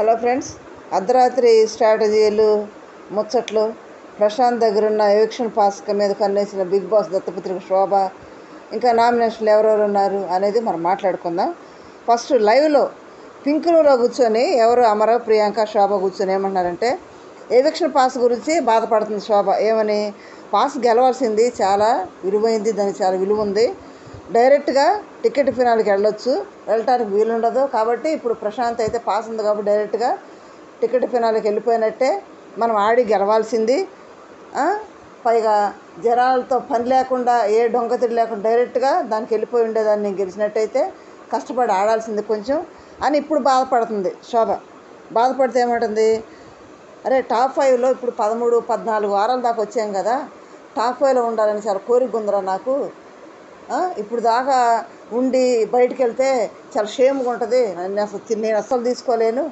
Hello friends అర్ధరాత్రి స్ట్రాటజీలు ముచ్చట్లు ప్రశాంత్ దగ్గర ఉన్న ఎవిక్షన్ పాస్ మీద కన్నేసిన బిగ్ బాస్ దత్తపుత్రిక శోభ ఇంకా నామినేషన్లు ఎవరెవరు ఉన్నారు అనేది మనం మాట్లాడుకుందాం ఫస్ట్ లైవ్లో పింక్ రూమ్లో కూర్చొని ఎవరు అమర ప్రియాంక శోభ కూర్చొని ఏమంటున్నారంటే ఎవిక్షన్ పాస్ గురించి బాధపడుతుంది శోభ ఏమని పాస్ గెలవాల్సింది చాలా విలువైంది దానికి చాలా విలువ ఉంది డైరెక్ట్గా టికెట్ ఫినాల్కి వెళ్ళొచ్చు వెళ్ళటానికి వీలుండదు కాబట్టి ఇప్పుడు ప్రశాంత్ అయితే పాస్ ఉంది కాబట్టి డైరెక్ట్గా టికెట్ ఫినాల్కి వెళ్ళిపోయినట్టే మనం ఆడి గెలవాల్సింది ఆ? పైగా జనాలతో పని లేకుండా ఏ డొంకతిడి లేకుండా డైరెక్ట్గా దానికి వెళ్ళిపోయి ఉండేదాన్ని నేను గెలిచినట్టయితే కష్టపడి ఆడాల్సింది కొంచెం అని ఇప్పుడు బాధపడుతుంది శోభ బాధపడితే ఏమంటుంది అరే టాప్ ఫైవ్లో ఇప్పుడు పదమూడు పద్నాలుగు వారాల దాకా వచ్చాం కదా టాప్ ఫైవ్లో ఉండాలని చాలా కోరిక ఉందిరా నాకు ఆ, ఇప్పుడు దాకా ఉండి బయటికి వెళ్తే చాలా షేమ్గా ఉంటుంది నన్ను అసలు తి- నేను అస్సలు తీసుకోలేను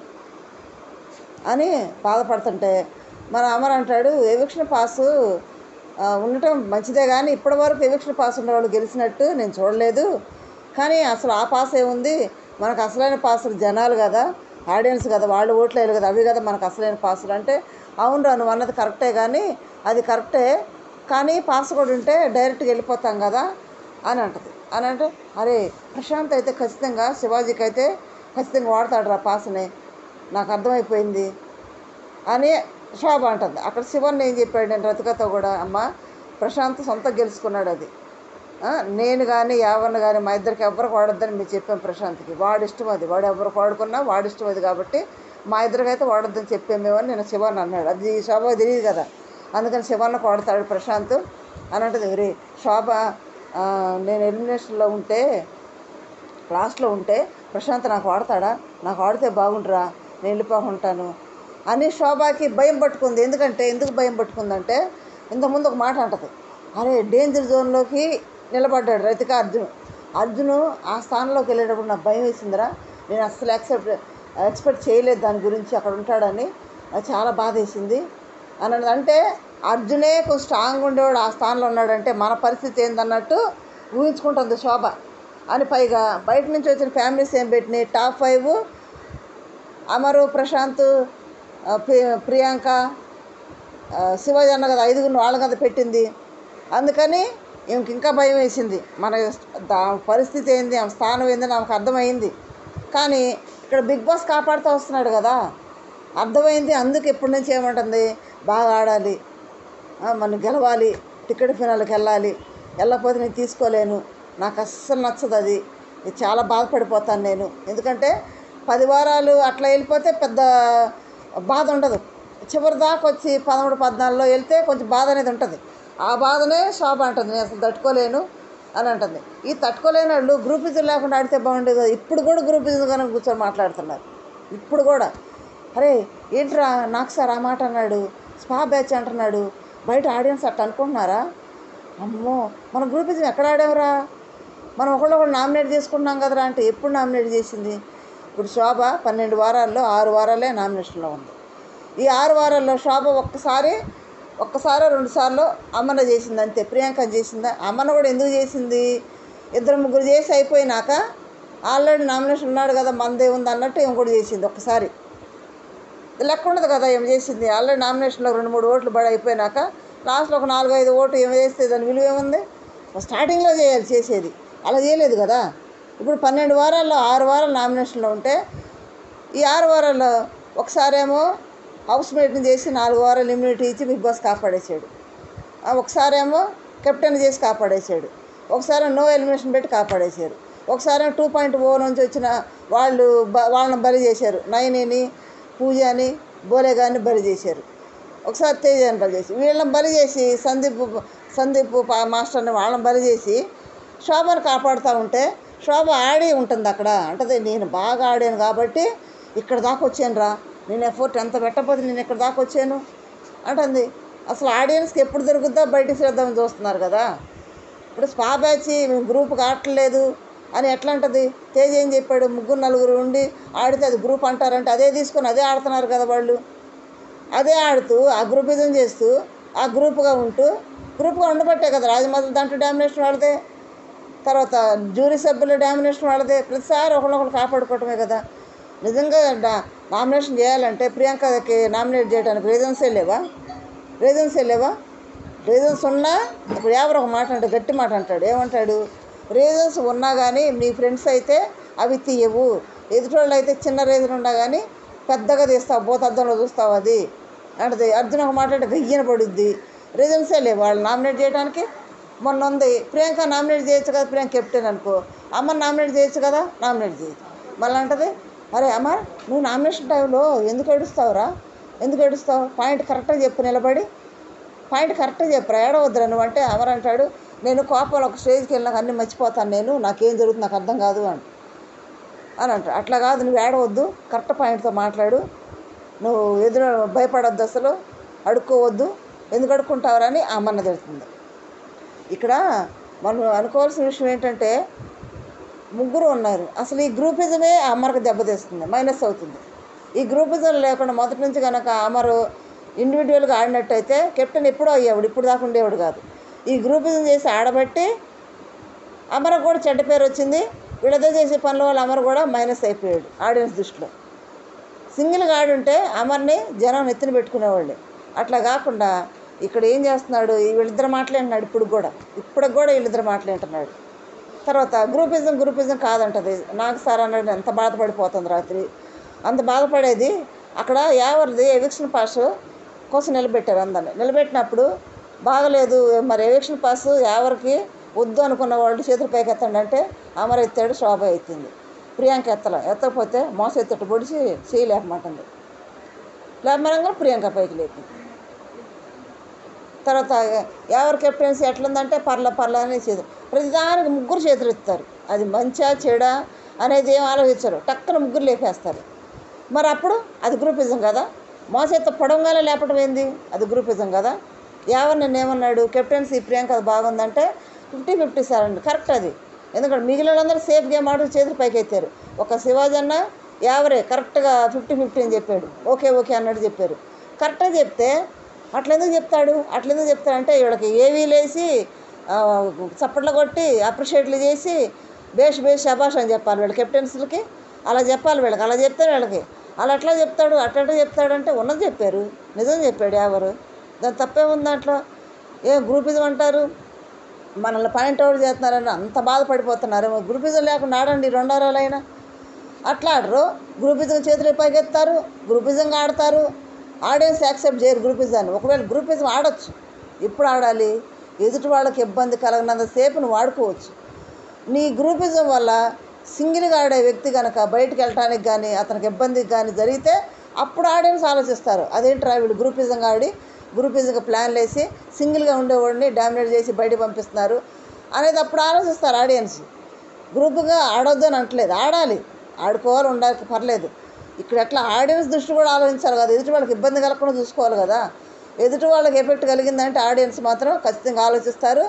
అని బాధపడుతుంటే మన అమర్ అంటాడు ఎవిక్షన్ పాసు ఆ, ఉండటం మంచిదే కానీ ఇప్పటివరకు ఎవిక్షన్ పాస్ ఉన్న వాళ్ళు గెలిచినట్టు నేను చూడలేదు కానీ అసలు ఆ పాస్ ఏముంది మనకు అసలైన పాసులు జనాలు కదా ఆడియన్స్ కదా వాళ్ళు ఓట్లు వేయాలి కదా అవి కదా మనకు అసలైన పాసులు అంటే అవునురా నువ్వు అన్నది కరెక్టే కానీ అది కరెక్టే కానీ పాస్ కూడా ఉంటే డైరెక్ట్గా వెళ్ళిపోతాం కదా అని అంటది అని అంటే అరే ప్రశాంత్ అయితే ఖచ్చితంగా శివాజీకి అయితే ఖచ్చితంగా వాడతాడు రా పాస్ని నాకు అర్థమైపోయింది అని శోభ అంటుంది అక్కడ శివన్ ఏం చెప్పాడు నేను రతికతో కూడా అమ్మ ప్రశాంత్ సొంత గెలుచుకున్నాడు అది ఆ, నేను కానీ యావన్న కానీ మా ఇద్దరికి ఎవరికి వాడొద్దని మేము చెప్పాం ప్రశాంత్కి వాడి ఇష్టం అది వాడు ఎవరికి వాడుకున్నా వాడి ఇష్టం అది కాబట్టి మా ఇద్దరికైతే వాడొద్దని చెప్పాం మేము అని నేను శివన్ అన్నాడు అది శోభ తెలియదు కదా అందుకని శివన్నకు వాడతాడు ప్రశాంత్ అని అంటది రే శోభ ఆ, నేను ఎలిమినేషన్లో ఉంటే లాస్ట్లో ఉంటే ప్రశాంత్ నాకు వాడతాడా నాకు వాడితే బాగుంటురా నేను వెళ్ళిపోకుంటాను అని శోభాకి భయం పట్టుకుంది ఎందుకంటే ఎందుకు భయం పట్టుకుందంటే ఇంతకుముందు ఒక మాట అంటది అరే డేంజర్ జోన్లోకి నిలబడ్డాడు రైతుక అర్జున్ అర్జును ఆ స్థానంలోకి వెళ్ళేటప్పుడు నాకు భయం వేసిందిరా నేను అస్సలు యాక్సెప్ట్ ఎక్స్పెక్ట్ చేయలేదు దాని గురించి అక్కడ ఉంటాడని నాకు చాలా బాధ వేసింది అని అన్నది. అంటే అర్జునే కొంచెం స్ట్రాంగ్ ఉండేవాడు ఆ స్థానంలో ఉన్నాడంటే మన పరిస్థితి ఏందన్నట్టు ఊహించుకుంటుంది శోభ అని పైగా బయట నుంచి వచ్చిన ఫ్యామిలీస్ ఏం పెట్టినాయి టాప్ ఫైవ్ అమరు ప్రశాంత్ ఆ, ప్రి- ప్రియాంక ఆ, శివాజీ అన్న కదా ఐదుగురు వాళ్ళ కదా పెట్టింది అందుకని ఈమెకి ఇంకా భయం వేసింది మన దా పరిస్థితి ఏంది ఆమె స్థానం ఏంది ఆమెకు అర్థమైంది కానీ ఇక్కడ బిగ్ బాస్ కాపాడుతూ వస్తున్నాడు కదా అర్థమైంది అందుకు ఎప్పటి నుంచి ఏమంటుంది బాగా ఆడాలి ఆ, మనం గెలవాలి టికెట్ ఫినాల్కి వెళ్ళాలి వెళ్ళకపోతే నేను తీసుకోలేను నాకు అస్సలు నచ్చదు అది ఇది చాలా బాధపడిపోతాను నేను ఎందుకంటే పది వారాలు అట్లా వెళ్ళిపోతే పెద్ద బాధ ఉండదు చివరి దాకా వచ్చి పదమూడు పద్నాలుగులో వెళ్తే కొంచెం బాధ అనేది ఉంటుంది ఆ బాధనే శోభ అంటుంది నేను అసలు తట్టుకోలేను అని అంటుంది ఈ తట్టుకోలేని వాళ్ళు గ్రూప్ ఇజం లేకుండా ఆడితే బాగుండేది కదా. ఇప్పుడు కూడా గ్రూప్ ఇజం కానీ కూర్చొని మాట్లాడుతున్నారు ఇప్పుడు కూడా అరే ఏంట్రా నాకు సార్ ఆ మాట అన్నాడు స్పా బ్యాచ్ అంటున్నాడు బయట ఆడియన్స్ అట్ట అనుకుంటున్నారా అమ్మో మన గ్రూప్ ఇజం ఎక్కడ ఆడావురా మనం ఒకళ్ళొకళ్ళు నామినేట్ చేసుకుంటున్నాం కదరా అంటే ఎప్పుడు నామినేట్ చేసింది ఇప్పుడు శోభ పన్నెండు వారాల్లో ఆరు వారాలే నామినేషన్లో ఉంది ఈ ఆరు వారాల్లో శోభ ఒక్కసారి ఒక్కసారి రెండు సార్లు అమ్మన చేసింది అంతే ప్రియాంక చేసిందా అమ్మన కూడా ఎందుకు చేసింది ఇద్దరు ముగ్గురు చేసి అయిపోయినాక ఆల్రెడీ నామినేషన్ ఉన్నాడు కదా మందే ఉంది అన్నట్టు ఏం కూడా చేసింది ఒక్కసారి లెక్క ఉండదు కదా ఏం చేసింది ఆల్రెడీ నామినేషన్లో రెండు మూడు ఓట్లు బడి అయిపోయినాక లాస్ట్లో ఒక నాలుగు ఐదు ఓటు ఏమి చేస్తే దాని విలువ ఏముంది స్టార్టింగ్లో చేయాలి చేసేది అలా చేయలేదు కదా ఇప్పుడు పన్నెండు వారాల్లో ఆరు వారాలు నామినేషన్లో ఉంటే ఈ ఆరు వారాల్లో ఒకసారేమో హౌస్ మేట్ని చేసి నాలుగు వారాలు ఇమ్యూనిటీ ఇచ్చి బిగ్ బాస్ కాపాడేసాడు ఆ ఒకసారేమో కెప్టెన్ చేసి కాపాడేసాడు ఒకసారి నో ఎలిమినేషన్ పెట్టి కాపాడేశారు ఒకసారి టూ పాయింట్ ఓ నుంచి వచ్చిన వాళ్ళు బ వాళ్ళని బలి చేశారు నయనిని పూజని బోలేగాన్ని బలి చేశారు ఒకసారి తేజాన్ని బలి చేసి వీళ్ళని బలి చేసి సందీప్ సందీప్ పా- మాస్టర్ని వాళ్ళని బలి చేసి శోభను కాపాడుతూ ఉంటే శోభ ఆడి ఉంటుంది అక్కడ అంటది నేను బాగా ఆడాను కాబట్టి ఇక్కడ దాకా వచ్చాను రా నేను ఎఫర్ట్ ఎంత పెట్టకపోతే నేను ఇక్కడ దాకా వచ్చాను అంటుంది అసలు ఆడియన్స్కి ఎప్పుడు దొరుకుద్దో బయటికి శ్రద్ధమని చూస్తున్నారు కదా ఇప్పుడు స్పా బ్యాచ్ మేము గ్రూప్ ఆడట్లేదు అని ఎట్లా అంటది తేజ్ ఏం చెప్పాడు ముగ్గురు నలుగురు ఉండి ఆడితే అది గ్రూప్ అంటారంటే అదే తీసుకొని అదే ఆడుతున్నారు కదా వాళ్ళు అదే ఆడుతూ ఆ గ్రూపిజం చేస్తూ ఆ గ్రూప్గా ఉంటూ గ్రూప్గా ఉండబట్టే కదా రాజమాత దాంట్లో డామినేషన్ వాళ్ళదే తర్వాత జ్యూరీ సభ్యుల డామినేషన్ వాళ్ళదే ప్రతిసారి ఒకళ్ళొకళ్ళు కాపాడుకోవటమే కదా నిజంగా డా- నామినేషన్ చేయాలంటే ప్రియాంకకి నామినేట్ చేయడానికి రీజన్సే లేవా రీజన్సే లేవా రీజన్స్ ఉన్నా ఇప్పుడు ఎవరు ఒక మాట అంటాడు గట్టి మాట అంటాడు ఏమంటాడు రీజన్స్ ఉన్నా కానీ మీ ఫ్రెండ్స్ అయితే అవి తీయవు ఎదుటోళ్ళు అయితే చిన్న రీజన్ ఉన్నా కానీ పెద్దగా తీస్తావు భూతద్దంలో చూస్తావు అది అంటే అర్జున్ ఒక మాట అంటే గయ్యన పడుద్ది రీజన్సే లేవు వాళ్ళు నామినేట్ చేయడానికి మొన్న ఉంది ప్రియాంక నామినేట్ చేయొచ్చు కదా ప్రియాంక కెప్టెన్ అనుకో అమ్మ నామినేట్ చేయొచ్చు కదా నామినేట్ చేయొచ్చు మళ్ళీ అంటది అరే అమ్మ నువ్వు నామినేషన్ టైంలో ఎందుకు ఏడుస్తావురా ఎందుకు ఏడుస్తావు పాయింట్ కరెక్ట్గా చెప్పు నిలబడి పాయింట్ కరెక్ట్గా చెప్పరా ఏడవద్దురా నువ్వు అంటే అమర్ అంటాడు నేను కోపంలో ఒక స్టేజ్కి వెళ్ళినాక అన్నీ మర్చిపోతాను నేను నాకేం జరుగుతుంది నాకు అర్థం కాదు అని అని అంటాడు అట్లా కాదు నువ్వు ఏడవద్దు కరెక్ట్ పాయింట్తో మాట్లాడు నువ్వు ఎదురు భయపడొద్దు అసలు అడుక్కోవద్దు ఎందుకు అడుక్కుంటావురా అని ఆ అమ్మన్న తెలుస్తుంది ఇక్కడ మనం అనుకోవాల్సిన విషయం ఏంటంటే ముగ్గురు ఉన్నారు అసలు ఈ గ్రూపిజమే ఆ అమర్కి దెబ్బతీస్తుంది మైనస్ అవుతుంది ఈ గ్రూపిజం లేకుండా మొదటి నుంచి కనుక అమరు ఇండివిజువల్గా ఆడినట్టయితే కెప్టెన్ ఎప్పుడో అయ్యేవాడు ఇప్పుడు దాకా ఉండేవాడు కాదు ఈ గ్రూపిజం చేసి ఆడబట్టి అమరకు కూడా చెడ్డ పేరు వచ్చింది వీళ్ళతో చేసే పనుల వల్ల అమర్ కూడా మైనస్ అయిపోయాడు ఆడియన్స్ దృష్టిలో సింగిల్గా ఆడుంటే అమర్ని జనం నెత్తిన పెట్టుకునేవాళ్ళు అట్లా కాకుండా ఇక్కడ ఏం చేస్తున్నాడు ఈ వీళ్ళిద్దరు మాట్లాడుతున్నాడు ఇప్పుడు కూడా ఇప్పటికి కూడా వీళ్ళిద్దరు మాట్లాడుతున్నాడు తర్వాత గ్రూపిజం గ్రూపిజం కాదంటది నాకు సార్ అన్నాడు ఎంత బాధపడిపోతుంది రాత్రి అంత బాధపడేది అక్కడ యావరిది ఎవిక్షన్ పాస్ కోసం నిలబెట్టారు అందరిని నిలబెట్టినప్పుడు బాగలేదు మరి ఎవిక్షన్ పాస్ ఎవరికి వద్దు అనుకున్న వాళ్ళు చేతులు పైకి ఎత్తండి అంటే అమర్ ఎత్తాడు శోభ ఎత్తింది ప్రియాంక ఎత్తల ఎత్తకపోతే మోస ఎత్తట్టు పొడిచి చేయలేకమంటుంది లేపమనగా ప్రియాంక పైకి లేపింది తర్వాత ఎవరి కెప్టెన్సీ ఎట్లుందంటే పర్ల పర్ల అని చేతులు ప్రతిదానికి ముగ్గురు చేతులు ఎత్తుతారు అది మంచా చెడా అనేది ఏం ఆలోచించరు టక్కున ముగ్గురు లేపేస్తారు మరి అప్పుడు అది గ్రూపిజం కదా మోసేత్త పొడవంగానే లేపడం ఏంది అది గ్రూపిజం కదా ఎవరు నిన్న ఏమన్నాడు కెప్టెన్సీ ప్రియాంక అది బాగుందంటే ఫిఫ్టీ ఫిఫ్టీ సార్ అండి కరెక్ట్ అది ఎందుకంటే మిగిలిన వాళ్ళందరూ సేఫ్ గేమ్ ఆడుతూ చేతులు పైకి ఎత్తారు ఒక శివాజీ అన్న యావరే కరెక్ట్గా ఫిఫ్టీ ఫిఫ్టీ అని చెప్పాడు ఓకే ఓకే అన్నట్టు చెప్పారు కరెక్ట్గా చెప్తే అట్లెందుకు చెప్తాడు అట్లెందుకు చెప్తాడంటే వీళ్ళకి ఏవీ లేసి ఆ, చప్పట్లు కొట్టి అప్రిషియేట్లు చేసి బేష్ బేష్ శబాష్ అని చెప్పాలి వీళ్ళ కెప్టెన్స్లకి అలా చెప్పాలి వీళ్ళకి అలా చెప్తే వీళ్ళకి అలా ఎట్లా చెప్తాడు అట్లా చెప్తాడంటే ఉన్నది చెప్పారు నిజం చెప్పాడు ఎవరు దాని తప్పే ఉంది దాంట్లో ఏ గ్రూపిజం అంటారు మనల్ని పాయింట్ అవుట్ చేస్తున్నారని అంత బాధపడిపోతున్నారు గ్రూపిజం లేకుండా ఆడండి రెండో రోజులైనా అట్లా ఆడరు గ్రూపిజం చేతులు పైకెత్తారు గ్రూపిజంగా ఆడతారు ఆడియన్స్ యాక్సెప్ట్ చేయరు గ్రూపిజాన్ని ఒకవేళ గ్రూపిజం ఆడొచ్చు ఎప్పుడు ఆడాలి ఎదుటి వాళ్ళకి ఇబ్బంది కలగనంతసేపు నువ్వు ఆడుకోవచ్చు నీ గ్రూపిజం వల్ల సింగిల్గా ఆడే వ్యక్తి కనుక బయటికి వెళ్ళటానికి కానీ అతనికి ఇబ్బందికి కానీ జరిగితే అప్పుడు ఆడియన్స్ ఆలోచిస్తారు అదేంట్రా వీళ్ళు గ్రూపిజంగా ఆడి గ్రూపిజంగా ప్లాన్లు వేసి సింగిల్గా ఉండేవాడిని డామినేట్ చేసి బయటికి పంపిస్తున్నారు అనేది అప్పుడు ఆలోచిస్తారు ఆడియన్స్ గ్రూప్గా ఆడొద్దు అని అంటలేదు ఆడాలి ఆడుకోవాలి ఉండాలి పర్లేదు ఇక్కడ ఎట్లా ఆడియన్స్ దృష్టి కూడా ఆలోచించాలి కదా ఎదుటి వాళ్ళకి ఇబ్బంది కలగకుండా చూసుకోవాలి కదా ఎదుటి వాళ్ళకి ఎఫెక్ట్ కలిగిందంటే ఆడియన్స్ మాత్రం ఖచ్చితంగా ఆలోచిస్తారు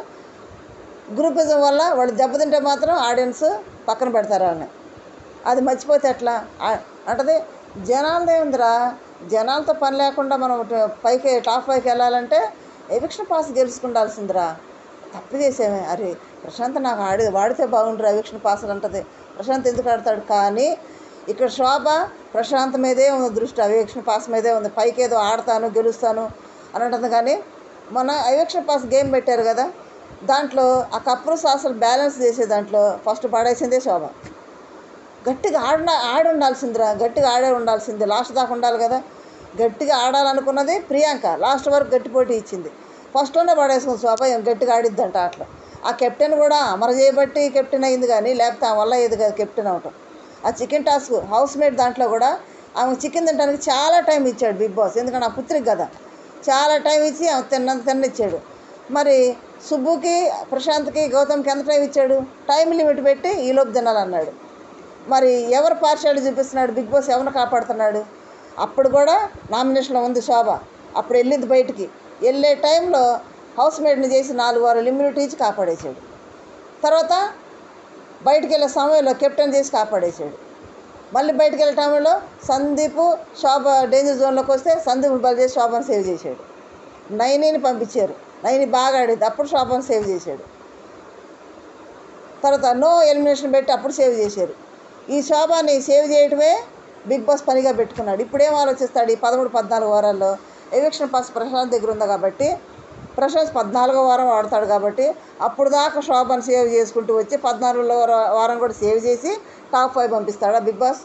గ్రూపిజం వల్ల వాళ్ళు దెబ్బతింటే మాత్రం ఆడియన్స్ పక్కన పెడతారు వాళ్ళని అది మర్చిపోతే ఎట్లా ఆ- అంటది జనాలదే ఉందిరా జనాలతో పని లేకుండా మనం ట- పైకి టాప్ పైకి వెళ్ళాలంటే ఎవిక్షన్ పాస్ గెలుచుకుండాల్సిందిరా తప్పు చేసేమే అరే ప్రశాంత్ నాకు ఆడి వాడితే బాగుండ్రు ఎవిక్షన్ పాస్ అని అంటది ప్రశాంత్ ఎందుకు ఆడతాడు కానీ ఇక్కడ శోభ ప్రశాంత్ మీదే ఉంది దృష్టి అవివేక్షణ పాస్ మీదే ఉంది పైకి ఏదో ఆడతాను గెలుస్తాను అని అంటుంది కానీ మన అవివేక్షణ పాస్ గేమ్ పెట్టారు కదా దాంట్లో ఆ కప్పులు సాసులు బ్యాలెన్స్ చేసే దాంట్లో ఫస్ట్ పడేసిందే శోభ గట్టిగా ఆడ ఆడి ఉండాల్సిందిరా గట్టిగా ఆడే ఉండాల్సింది లాస్ట్ దాకా ఉండాలి కదా గట్టిగా ఆడాలనుకున్నది ప్రియాంక లాస్ట్ వరకు గట్టి పోటీ ఇచ్చింది ఫస్ట్లోనే పడేసుకుంది శోభ ఏం గట్టిగా ఆడిద్దంట అట్లా ఆ కెప్టెన్ కూడా అమర చేయబట్టి కెప్టెన్ అయింది కానీ లేకపోతే ఆ వల్ల అయ్యేది కదా కెప్టెన్ అవటం ఆ చికెన్ టాస్క్ హౌస్ మేట్ దాంట్లో కూడా ఆమె చికెన్ తినడానికి చాలా టైం ఇచ్చాడు బిగ్ బాస్ ఎందుకంటే ఆ పుత్రికి కదా చాలా టైం ఇచ్చి ఆమె తిన్నంత తిన్నిచ్చాడు మరి సుబ్బుకి ప్రశాంత్కి గౌతమ్కి ఎంత టైం ఇచ్చాడు టైం లిమిట్ పెట్టి ఈలోపు తినాలన్నాడు మరి ఎవరు పార్షాలిటీ చూపిస్తున్నాడు బిగ్ బాస్ ఎవరిని కాపాడుతున్నాడు అప్పుడు కూడా నామినేషన్లో ఉంది శోభ అప్పుడు వెళ్ళింది బయటికి వెళ్ళే టైంలో హౌస్ మేట్ని చేసి నాలుగు వారాలు ఇమ్యూనిటీ ఇచ్చి కాపాడేశాడు తర్వాత బయటికి వెళ్ళే సమయంలో కెప్టెన్ చేసి కాపాడేశాడు మళ్ళీ బయటికి వెళ్ళే టైంలో సందీప్ శోభ డేంజర్ జోన్లోకి వస్తే సందీప్ బలి చేసి శోభను సేవ్ చేశాడు నైనీని పంపించారు నైని బాగా ఆడింది అప్పుడు శోభను సేవ్ చేశాడు తర్వాత నో ఎలిమినేషన్ పెట్టి అప్పుడు సేవ్ చేశారు ఈ శోభని సేవ్ చేయటమే బిగ్ బాస్ పనిగా పెట్టుకున్నాడు ఇప్పుడు ఏం ఆలోచిస్తాడు ఈ పదమూడు పద్నాలుగు వారాల్లో ఎవిక్షన్ పాస్ ప్రశాంత్ దగ్గర ఉంది కాబట్టి ప్రశాంత్ పద్నాలుగో వారం ఆడతాడు కాబట్టి అప్పుడు దాకా శోభను సేవ్ చేసుకుంటూ వచ్చి పద్నాలుగో వార- వారం కూడా సేవ్ చేసి టాప్ ఫైవ్ పంపిస్తాడా బిగ్ బాస్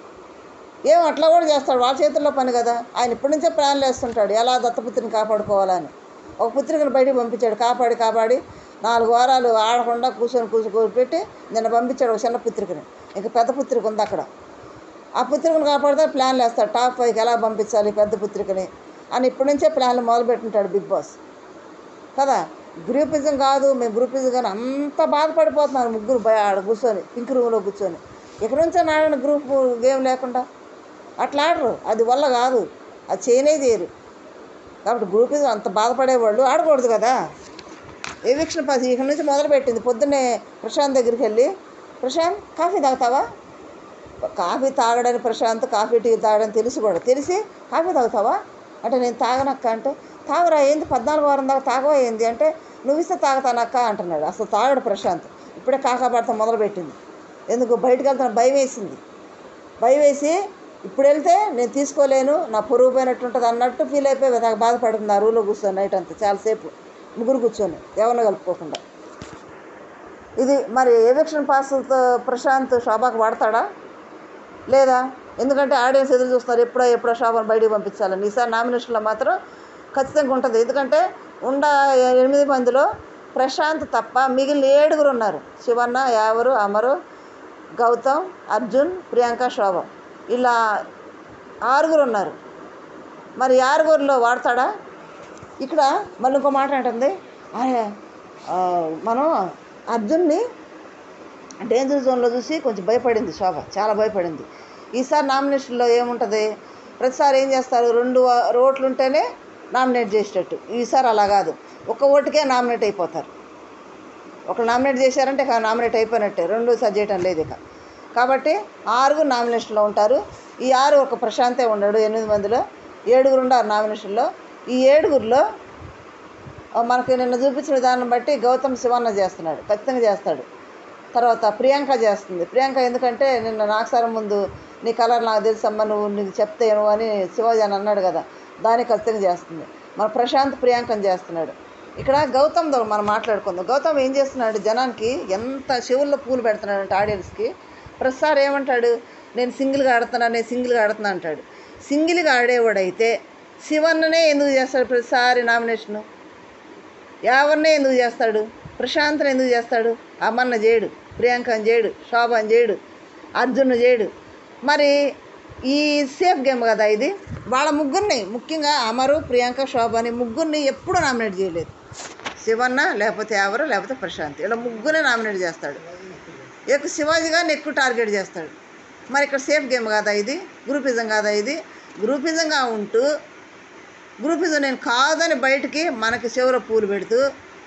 ఏం అట్లా కూడా చేస్తాడు వాళ్ళ చేతుల్లో పని కదా ఆయన ఇప్పటి నుంచే ప్లాన్లు వేస్తుంటాడు ఎలా దత్తపుత్రిని కాపాడుకోవాలని ఒక పుత్రికను బయటికి పంపించాడు కాపాడి కాపాడి నాలుగు వారాలు ఆడకుండా కూర్చొని కూర్చొని పెట్టి నిన్న పంపించాడు ఒక చిన్న పుత్రికని ఇంకా పెద్ద పుత్రిక ఉంది అక్కడ ఆ పుత్రికను కాపాడితే ప్లాన్లు వేస్తాడు టాప్ ఫైవ్కి ఎలా పంపించాలి పెద్ద పుత్రికని అని ఇప్పటి నుంచే ప్లాన్లు మొదలుపెట్టుంటాడు బిగ్ బాస్ కదా గ్రూపిజం కాదు మేము గ్రూపిజం కానీ అంత బాధపడిపోతున్నారు ముగ్గురు బయ ఆడ కూర్చొని పింక్ రూమ్లో కూర్చొని ఇక్కడ నుంచే ఆడిన గ్రూప్ గేమ్ లేకుండా అట్లా ఆడరు అది వల్ల కాదు అది చేయనే చేయరు కాబట్టి గ్రూపిజం అంత బాధపడేవాళ్ళు ఆడకూడదు కదా ఎవిక్షన్ పాస్ ఇక్కడ నుంచి మొదలుపెట్టింది పొద్దున్నే ప్రశాంత్ దగ్గరికి వెళ్ళి ప్రశాంత్ కాఫీ తాగుతావా కాఫీ తాగడని ప్రశాంత్ కాఫీ టీ తాగడని తెలుసు కూడా తెలిసి కాఫీ తాగుతావా అంటే నేను తాగనక్క అంటే తాగరా ఏంది పద్నాలుగు వారం దాకా తాగవా ఏంది అంటే నువ్వు ఇస్తే తాగుతానక్క అంటున్నాడు అసలు తాగడు ప్రశాంత్ ఇప్పుడే కాకాపడతా మొదలుపెట్టింది ఎందుకు బయటకు వెళ్తున్న భయం వేసింది భయం వేసి ఇప్పుడు వెళ్తే నేను తీసుకోలేను నా పొరుగు పోయినట్టు ఉంటుంది అన్నట్టు ఫీల్ అయిపోయి నాకు బాధపడుతుంది ఆ రూలో కూర్చొని నైట్ అంతా చాలాసేపు ముగ్గురు కూర్చొని ఎవరిని కలుపుకోకుండా ఇది మరి ఎవిక్షన్ పాస్తో ప్రశాంత్ శోభాకు వాడతాడా లేదా ఎందుకంటే ఆడియన్స్ ఎదురు చూస్తున్నారు ఎప్పుడో ఎప్పుడో శోభను బయటికి పంపించాలని ఈసారి నామినేషన్లో మాత్రం ఖచ్చితంగా ఉంటుంది ఎందుకంటే ఉండ ఎనిమిది మందిలో ప్రశాంత్ తప్ప మిగిలిన ఏడుగురు ఉన్నారు శివన్న యావరు అమరు గౌతమ్ అర్జున్ ప్రియాంక శోభ ఇలా ఆరుగురు ఉన్నారు మరి ఈ ఆరుగురిలో వాడతాడా ఇక్కడ మళ్ళీ ఇంకో మాట ఏంటంది అరే, ఆ, మనం అర్జున్ని డేంజర్ జోన్లో చూసి కొంచెం భయపడింది శోభ చాలా భయపడింది ఈసారి నామినేషన్లో ఏముంటుంది ప్రతిసారి ఏం చేస్తారు రెండు వా- ఓట్లు ఉంటేనే నామినేట్ చేసేటట్టు ఈసారి అలా కాదు ఒక ఓటుకే నామినేట్ అయిపోతారు ఒకరు నామినేట్ చేశారంటే ఇక నామినేట్ అయిపోయినట్టే రెండోసారి చేయటం లేదు ఇక కాబట్టి ఆరుగురు నామినేషన్లో ఉంటారు ఈ ఆరు ఒక ప్రశాంతే ఉన్నాడు ఎనిమిది మందిలో ఏడుగురు ఉన్నారు నామినేషన్లో ఈ ఏడుగురిలో ఆ, మనకి నిన్న చూపించిన విధానం బట్టి గౌతమ్ శివన్న చేస్తున్నాడు ఖచ్చితంగా చేస్తాడు తర్వాత ప్రియాంక చేస్తుంది ప్రియాంక ఎందుకంటే నిన్న నాగసారం ముందు నీ కలర్ నాకు తెలుసమ్మా నువ్వు నీకు చెప్తేను అని శివాజీ అని అన్నాడు కదా దాన్ని ఖచ్చితంగా చేస్తుంది మన ప్రశాంత్ ప్రియాంకని చేస్తున్నాడు ఇక్కడ గౌతమ్తో మనం మాట్లాడుకుందాం గౌతమ్ ఏం చేస్తున్నాడు జనానికి ఎంత చెవుల్లో పూలు పెడుతున్నాడంటే ఆడియన్స్కి ప్రతిసారి ఏమంటాడు నేను సింగిల్గా ఆడుతున్నా నేను సింగిల్గా ఆడుతున్నా అంటాడు సింగిల్గా ఆడేవాడైతే శివన్ననే ఎందుకు చేస్తాడు ప్రతిసారి నామినేషను ఎవరినే ఎందుకు చేస్తాడు ప్రశాంత్ని ఎందుకు చేస్తాడు అమ్మన్న చేయడు ప్రియాంకని చేయడు శోభని చేయడు అర్జున్ చేయడు మరి ఈ సేఫ్ గేమ్ కదా ఇది వాళ్ళ ముగ్గురిని ముఖ్యంగా అమరు ప్రియాంక శోభని ముగ్గురిని ఎప్పుడూ నామినేట్ చేయలేదు శివన్న లేకపోతే ఎవరు లేకపోతే ప్రశాంత్ ఇలా ముగ్గురే నామినేట్ చేస్తాడు ఎక్కువ శివాజీ గారిని ఎక్కువ టార్గెట్ చేస్తాడు మరి ఇక్కడ సేఫ్ గేమ్ కాదా ఇది గ్రూపిజం కాదా ఇది గ్రూపిజంగా ఉంటూ గ్రూపిజం నేను కాదని బయటికి మనకి చెవులో పూలు పెడుతూ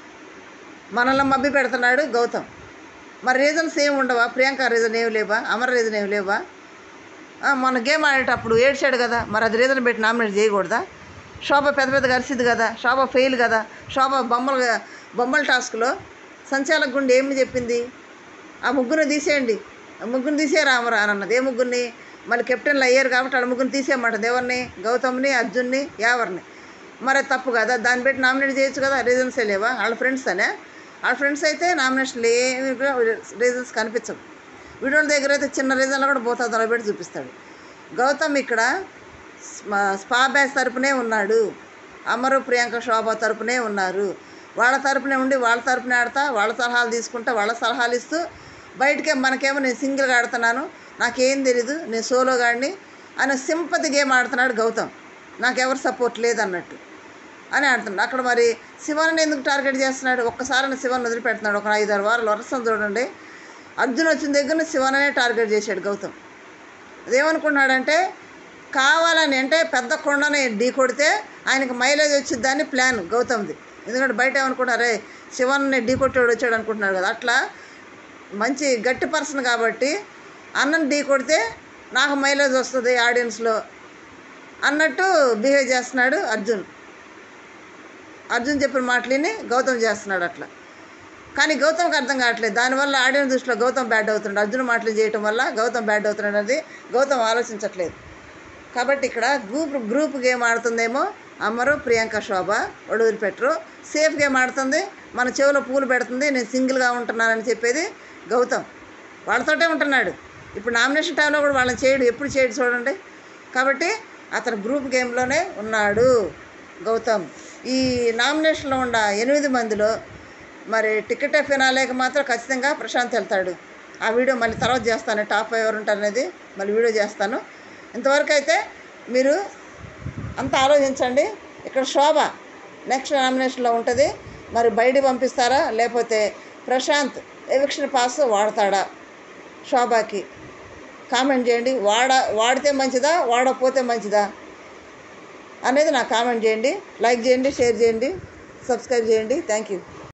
మనల్ని మబ్బి పెడుతున్నాడు గౌతమ్ మరి రీజన్స్ ఏమి ఉండవా ప్రియాంక రీజన్ ఏమి లేవా అమర్ రీజన్ ఏమి లేవా ఆ, మొన్న గేమ్ ఆడేటప్పుడు ఏడ్చాడు కదా మరి అది రీజన్ పెట్టి నామినేట్ చేయకూడదా శోభ పెద్ద పెద్ద అరిసిద్ది కదా శోభ ఫెయిల్ కదా శోభ బొమ్మలు బొమ్మల టాస్క్లో సంచాలక గుండె ఏమి చెప్పింది ఆ ముగ్గురిని తీసేయండి ఆ ముగ్గురిని తీసేయరా అమర అని అన్నది ఏ ముగ్గురిని మళ్ళీ కెప్టెన్లు అయ్యారు కాబట్టి ఆ ముగ్గురిని తీసేయమంటది ఎవరిని గౌతమ్ని అర్జున్ని యావర్ని మరి అది తప్పు కదా దాన్ని పెట్టి నామినేట్ చేయొచ్చు కదా రీజన్సే లేవా వాళ్ళ ఫ్రెండ్స్ అనే వాళ్ళ ఫ్రెండ్స్ అయితే నామినేషన్లు ఏమి రీజన్స్ కనిపించవు వీడియోల దగ్గర అయితే చిన్న రీజన్లో కూడా పోతుంది అలా పెట్టి చూపిస్తాడు గౌతమ్ ఇక్కడ స్మా- స్పా బ్యాచ్ తరపునే ఉన్నాడు అమరు ప్రియాంక శోభ తరపునే ఉన్నారు వాళ్ళ తరపునే ఉండి వాళ్ళ తరపునే ఆడతా వాళ్ళ సలహాలు తీసుకుంటా వాళ్ళ సలహాలు ఇస్తూ బయటకే మనకేమో నేను సింగిల్గా ఆడుతున్నాను నాకేం తెలీదు నేను సోలో గాడిని అని సింపతి గేమ్ ఆడుతున్నాడు గౌతమ్ నాకెవరు సపోర్ట్ లేదన్నట్టు అని అంటున్నాడు అక్కడ మరి శివన్ని ఎందుకు టార్గెట్ చేస్తున్నాడు ఒక్కసారి శివన్ వదిలిపెడుతున్నాడు ఒక ఐదారు వారాలు వరసం చూడండి అర్జున్ వచ్చిన దగ్గర శివననే టార్గెట్ చేశాడు గౌతమ్ అదేమనుకున్నాడంటే కావాలని అంటే పెద్ద కొండని ఢీ కొడితే ఆయనకి మైలేజ్ వచ్చిద్దని ప్లాన్ గౌతమ్ది ఎందుకంటే బయట ఏమనుకుంటారు అరే శివన్ని ఢీ కొట్టాడు వచ్చాడు అనుకుంటున్నాడు కదా అట్లా మంచి గట్టి పర్సన్ కాబట్టి అన్నం ఢీ కొడితే నాకు మైలేజ్ వస్తుంది ఆడియన్స్లో అన్నట్టు బిహేవ్ చేస్తున్నాడు అర్జున్ అర్జున్ చెప్పిన మాటలని గౌతమ్ చేస్తున్నాడు అట్లా కానీ గౌతమ్కి అర్థం కావట్లేదు దానివల్ల ఆడియన్స్ దృష్టిలో గౌతమ్ బ్యాడ్ అవుతున్నాడు అర్జున్ మాటలు చేయటం వల్ల గౌతమ్ బ్యాడ్ అవుతున్నాడు అనేది గౌతమ్ ఆలోచించట్లేదు కాబట్టి ఇక్కడ గ్రూప్ గ్రూప్ గేమ్ ఆడుతుందేమో అమరు ప్రియాంక శోభ ఒడుగురు పెట్టరు సేఫ్ గేమ్ ఆడుతుంది మన చెవిలో పూలు పెడుతుంది నేను సింగిల్గా ఉంటున్నానని చెప్పేది గౌతమ్ వాళ్ళతోటే ఉంటున్నాడు ఇప్పుడు నామినేషన్ టైంలో కూడా వాళ్ళని చేయడు ఎప్పుడు చేయడు చూడండి కాబట్టి అతను గ్రూప్ గేమ్లోనే ఉన్నాడు గౌతమ్ ఈ నామినేషన్లో ఉన్న ఎనిమిది మందిలో మరి టికెట్ ఫినాలేకి మాత్రం ఖచ్చితంగా ప్రశాంత్ వెళ్తాడు ఆ వీడియో మళ్ళీ తర్వాత చేస్తాను టాప్ ఎవరు ఉంటారు అనేది మళ్ళీ వీడియో చేస్తాను ఇంతవరకు అయితే మీరు అంత ఆలోచించండి ఇక్కడ శోభ నెక్స్ట్ నామినేషన్లో ఉంటుంది మరి బయటికి పంపిస్తారా లేకపోతే ప్రశాంత్ ఎవిక్షన్ పాస్ వాడతాడా శోభాకి కామెంట్ చేయండి వాడ వాడితే మంచిదా వాడకపోతే మంచిదా అనేది నాకు కామెంట్ చేయండి లైక్ చేయండి షేర్ చేయండి సబ్స్క్రైబ్ చేయండి థ్యాంక్ యూ